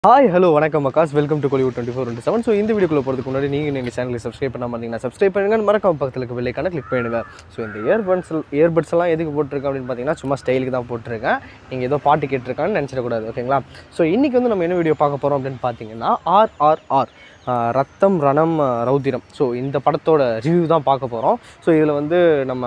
hi hello வணக்கம் மக்காஸ் welcome to Kollywood twenty four twenty seven so இந்த வீடியோக்குள்ள போகிறதுக்கு முன்னாடி நீங்கள் எங்கள் சேனலுக்கு சப்ஸ்கிரைப் பண்ணாம இருந்தீங்கன்னா சப்ஸ்கிரைப் பண்ணுங்க மறக்காம பக்கத்தில் இருக்க வெள்ளைக்கான கிளிக் பண்ணுங்க ஸோ இந்த இயர்பட்ஸ் இயர்பட்ஸ் எல்லாம் எதுக்கு போட்டிருக்கேன் அப்படின்னு பார்த்தீங்கன்னா சும்மா ஸ்டைலுக்கு தான் போட்டிருக்கேன் நீங்கள் ஏதோ பாட்டு கேட்டிருக்கான்னு நினச்சிடக்கூடாது ஓகேங்களா ஸோ இன்றைக்கி வந்து நம்ம என்ன வீடியோ பார்க்க போகிறோம் அப்படின்னு பார்த்தீங்கன்னா ஆர்ஆர்ஆர் ரத்தம் ரணம் ரௌதிரம் ஸோ இந்த படத்தோட ரிவ்யூ தான் பார்க்க போகிறோம் ஸோ இதில் வந்து நம்ம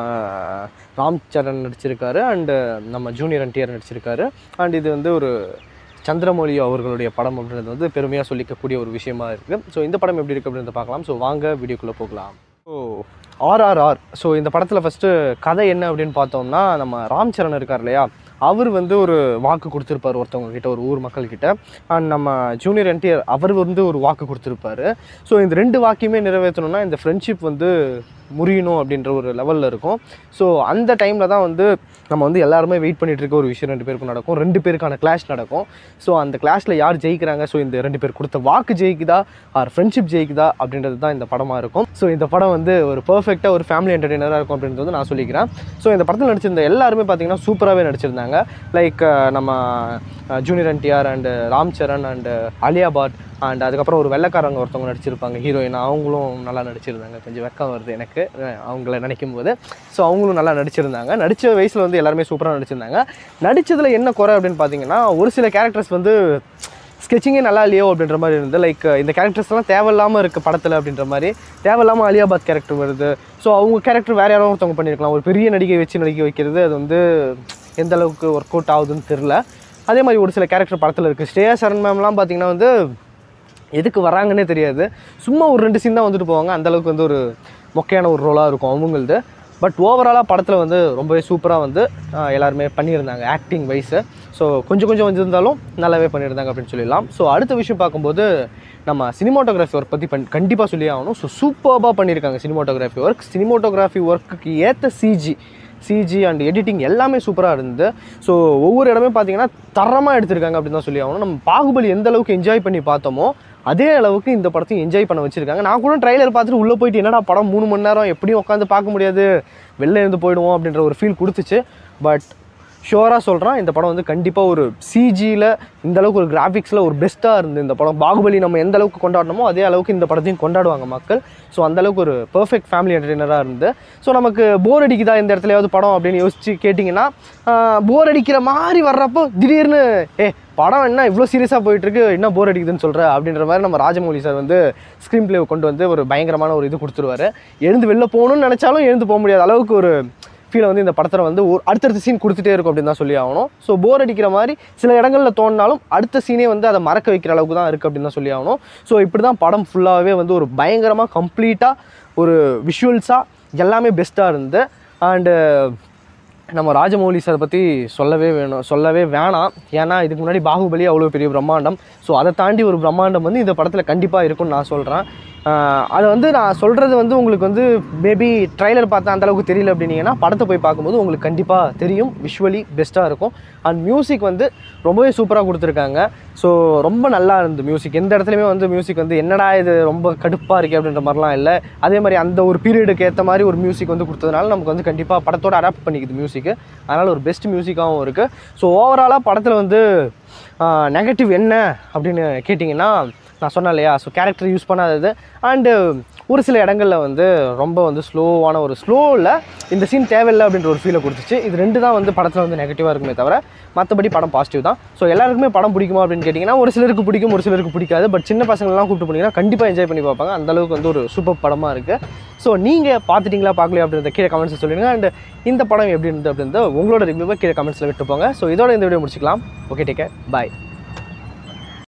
ராம் சரண் நடிச்சிருக்காரு அண்டு நம்ம ஜூனியர் என்டிஆர் நடிச்சிருக்காரு அண்ட் இது வந்து ஒரு சந்திரமௌலி அவர்களுடைய படம் அப்படின்றது வந்து பெருமையாக சொல்லிக்கக்கூடிய ஒரு விஷயமா இருக்குது ஸோ இந்த படம் எப்படி இருக்குது அப்படின்றத பார்க்கலாம் ஸோ வாங்க வீடியோக்குள்ளே போகலாம் ஸோ ஆர்ஆர்ஆர் ஸோ இந்த படத்தில் ஃபஸ்ட்டு கதை என்ன அப்படின்னு பார்த்தோம்னா நம்ம ராம் சரண் இருக்கார் இல்லையா அவர் வந்து ஒரு வாக்கு கொடுத்துருப்பார் ஒருத்தவங்க கிட்ட ஒரு ஊர் மக்கள்கிட்ட அண்ட் நம்ம ஜூனியர் என்டிஆர் அவர் வந்து ஒரு வாக்கு கொடுத்துருப்பாரு ஸோ இந்த ரெண்டு வாக்கையுமே நிறைவேற்றணும்னா இந்த ஃப்ரெண்ட்ஷிப் வந்து முறியணும் அப்படின்ற ஒரு லெவலில் இருக்கும் ஸோ அந்த டைமில் தான் வந்து நம்ம வந்து எல்லாருமே வெயிட் பண்ணிட்டு இருக்க ஒரு விஷயம் ரெண்டு பேருக்கும் நடக்கும் ரெண்டு பேருக்கான கிளாஷ் நடக்கும் ஸோ அந்த கிளாஷில் யார் ஜெயிக்கிறாங்க ஸோ இந்த ரெண்டு பேர் கொடுத்த வாக்கு ஜெயிக்குதா ஆர் ஃப்ரெண்ட்ஷிப் ஜெயிக்குதா அப்படின்றது தான் இந்த படமாக இருக்கும் ஸோ இந்த படம் வந்து ஒரு பர்ஃபெக்டாக ஒரு ஃபேமிலி என்டர்டெய்னராக இருக்கும் அப்படின்றது வந்து நான் சொல்லிக்கிறேன் ஸோ இந்த படத்தில் நடிச்சிருந்த எல்லாருமே பார்த்தீங்கன்னா சூப்பராகவே நடிச்சிருந்தாங்க லைக் நம்ம junior NTR and Ram Charan and Alia Bhatt and அதுக்கப்புறம் ஒரு வெள்ளைக்காரங்க ஒருத்தவங்க நடிச்சிருப்பாங்க ஹீரோயின் அவங்களும் நல்லா நடிச்சிருந்தாங்க கொஞ்சம் வெக்கம் வருது எனக்கு அஹ் அவங்கள நினைக்கும் போது ஸோ அவங்களும் நல்லா நடிச்சிருந்தாங்க நடித்த வயசில் வந்து எல்லாருமே சூப்பராக நடிச்சிருந்தாங்க நடித்ததில் என்ன குறை அப்படின்னு பார்த்தீங்கன்னா ஒரு சில கேரக்டர்ஸ் வந்து ஸ்கெச்சிங்கே நல்லா இல்லையோ அப்படின்ற மாதிரி இருந்தது லைக் இந்த கேரக்டர்ஸ்லாம் தேவையில்லாமல் இருக்குது படத்தில் அப்படின்ற மாதிரி தேவையில்லாமல் அலியாபாத் கேரக்டர் வருது ஸோ அவங்க கேரக்டர் வேறு யாரோ ஒருத்தவங்க பண்ணியிருக்கலாம் ஒரு பெரிய நடிகை வச்சு நடிக்க வைக்கிறது அது வந்து எந்த அளவுக்கு ஒர்க் அவுட் ஆகுதுன்னு தெரில அதே மாதிரி ஒரு சில கேரக்டர் படத்தில் இருக்குது ஸ்ரேயா சரண் மேம்லாம் பார்த்தீங்கன்னா வந்து எதுக்கு வராங்கன்னே தெரியாது சும்மா ஒரு ரெண்டு சீன் தான் வந்துட்டு போவாங்க அந்த அளவுக்கு வந்து ஒரு மொக்கையான ஒரு ரோலாக இருக்கும் அவங்களது பட் ஓவராலாக படத்தில் வந்து ரொம்பவே சூப்பராக வந்து ஆஹ், எல்லாருமே பண்ணியிருந்தாங்க ஆக்டிங் வைஸு ஸோ கொஞ்சம் கொஞ்சம் வந்திருந்தாலும் நல்லாவே பண்ணியிருந்தாங்க அப்படின்னு சொல்லிடலாம் ஸோ அடுத்த விஷயம் பார்க்கும்போது நம்ம சினிமாட்டோகிராஃபி ஒர்க் பற்றி பண் கண்டிப்பாக சொல்லி ஆகணும் ஸோ சூப்பராக பண்ணியிருக்காங்க சினிமாட்டோகிராஃபி ஒர்க் சினிமாட்டோகிராஃபி ஒர்க்குக்கு ஏற்ற சிஜி சிஜி அண்ட் எடிட்டிங் எல்லாமே சூப்பராக இருந்தது ஸோ ஒவ்வொரு இடமே பார்த்தீங்கன்னா தரமாக எடுத்திருக்காங்க அப்படின்னு தான் சொல்லி ஆகணும் நம்ம பாகுபலி எந்த அளவுக்கு என்ஜாய் பண்ணி பார்த்தோமோ அதே அளவுக்கு இந்த படத்தையும் என்ஜாய் பண்ண வச்சிருக்காங்க நான் கூட ட்ரைலர் பார்த்துட்டு உள்ளே போயிட்டு என்னடா படம் மூணு மணி நேரம் எப்படியும் உட்காந்து பார்க்க முடியாது வெளில இருந்து போயிடுவோம் அப்படின்ற ஒரு ஃபீல் கொடுத்துச்சு பட் ஷுவராக சொல்கிறேன் இந்த படம் வந்து கண்டிப்பாக ஒரு சிஜியில் இந்த அளவுக்கு ஒரு கிராஃபிக்ஸில் ஒரு பெஸ்ட்டாக இருந்து இந்த படம் பாகுபலி நம்ம எந்த அளவுக்கு கொண்டாடணுமோ அதே அளவுக்கு இந்த படத்தையும் கொண்டாடுவாங்க மக்கள் ஸோ அந்த அளவுக்கு ஒரு பெர்ஃபெக்ட் ஃபேமிலி என்டர்டெய்னராக இருந்து ஸோ நமக்கு போர் அடிக்குதா இந்த இடத்துலயாவது படம் அப்படின்னு யோசிச்சு கேட்டிங்கன்னா போர் அடிக்கிற மாதிரி வர்றப்போ திடீர்னு ஏ படம் என்ன இவ்வளோ சீரியஸாக போயிட்டுருக்கு என்ன போர் அடிக்குதுன்னு சொல்கிற அப்படின்ற மாதிரி நம்ம ராஜமௌலி சார் வந்து ஸ்க்ரீன் பிளே கொண்டு வந்து ஒரு பயங்கரமான ஒரு இது கொடுத்துருவாரு எழுந்து வெளில போகணும்னு நினச்சாலும் எழுந்து போக முடியாத அளவுக்கு ஒரு ஃபீலை வந்து இந்த படத்தில் வந்து ஒரு அடுத்தடுத்த சீன் கொடுத்துட்டே இருக்கும் அப்படின்னு தான் சொல்லி ஆகணும் ஸோ போர் அடிக்கிற மாதிரி சில இடங்களில் தோணினாலும் அடுத்த சீனே வந்து அதை மறக்க வைக்கிற அளவுக்கு தான் இருக்குது அப்படின்னு தான் சொல்லி ஆகணும் ஸோ இப்படி தான் படம் ஃபுல்லாகவே வந்து ஒரு பயங்கரமாக கம்ப்ளீட்டாக ஒரு விஷுவல்ஸாக எல்லாமே பெஸ்ட்டாக இருந்து அண்டு நம்ம ராஜமௌலி சார் பற்றி சொல்லவே வேணும் சொல்லவே வேணாம் ஏன்னா இதுக்கு முன்னாடி பாகுபலி அவ்வளோ பெரிய பிரம்மாண்டம் ஸோ அதை தாண்டி ஒரு பிரம்மாண்டம் வந்து இந்த படத்தில் கண்டிப்பாக இருக்கும்னு நான் சொல்கிறேன் அதை வந்து நான் சொல்கிறது வந்து உங்களுக்கு வந்து மேபி ட்ரைலர் பார்த்தா அந்த அளவுக்கு தெரியல அப்படின்னீங்கன்னா படத்தை போய் பார்க்கும்போது உங்களுக்கு கண்டிப்பாக தெரியும் விஷுவலி பெஸ்ட்டாக இருக்கும் அண்ட் மியூசிக் வந்து ரொம்பவே சூப்பராக கொடுத்துருக்காங்க ஸோ ரொம்ப நல்லா இருந்து மியூசிக் எந்த இடத்துலையுமே வந்து மியூசிக் வந்து என்னடா இது ரொம்ப கடுப்பாக இருக்கே அப்படின்ற மாதிரிலாம் இல்லை அதே மாதிரி அந்த ஒரு பீரியடுக்கு ஏற்ற மாதிரி ஒரு மியூசிக் வந்து கொடுத்ததுனால நமக்கு வந்து கண்டிப்பாக படத்தோட அடாப்ட் பண்ணிக்குது மியூசிக்கு அதனால் ஒரு பெஸ்ட் மியூசிக்காகவும் இருக்குது ஸோ ஓவராலாக படத்தில் வந்து நெகட்டிவ் என்ன அப்படின்னு கேட்டிங்கன்னா நான் சொன்னேன் இல்லையா ஸோ கேரக்டர் யூஸ் பண்ணாதது அண்டு ஒரு சில இடங்களில் வந்து ரொம்ப வந்து ஸ்லோவான ஒரு ஸ்லோவில் இந்த சீன் தேவையில்லை அப்படின்ற ஒரு ஃபீலை கொடுத்துச்சு இது ரெண்டு தான் வந்து படத்தில் வந்து நெகட்டிவாக இருக்குமே தவிர மற்றபடி படம் பாசிட்டிவ் தான் ஸோ எல்லாருக்குமே படம் பிடிக்குமா அப்படின்னு கேட்டிங்கன்னா ஒரு சிலருக்கு பிடிக்கும் ஒரு சிலருக்கு பிடிக்காது பட் சின்ன பசங்களெலாம் கூப்பிட்டு போனீங்கன்னா கண்டிப்பாக என்ஜாய் பண்ணி பார்ப்பாங்க அந்த அளவுக்கு வந்து ஒரு சூப்பர் படமாக இருக்குது ஸோ நீங்கள் பார்த்துட்டீங்களா பார்க்கலையா அப்படின்றத கீழே கமெண்ட்ஸ் சொல்லிடுங்க அண்ட் இந்த படம் எப்படி இருந்தது அப்படின்றத உங்களோட ரிவ்யூவை கீழே கமெண்ட்ஸில் விட்டு போங்க ஸோ இதோட இந்த வீடியோ முடிச்சுக்கலாம் ஓகே டேக் பாய்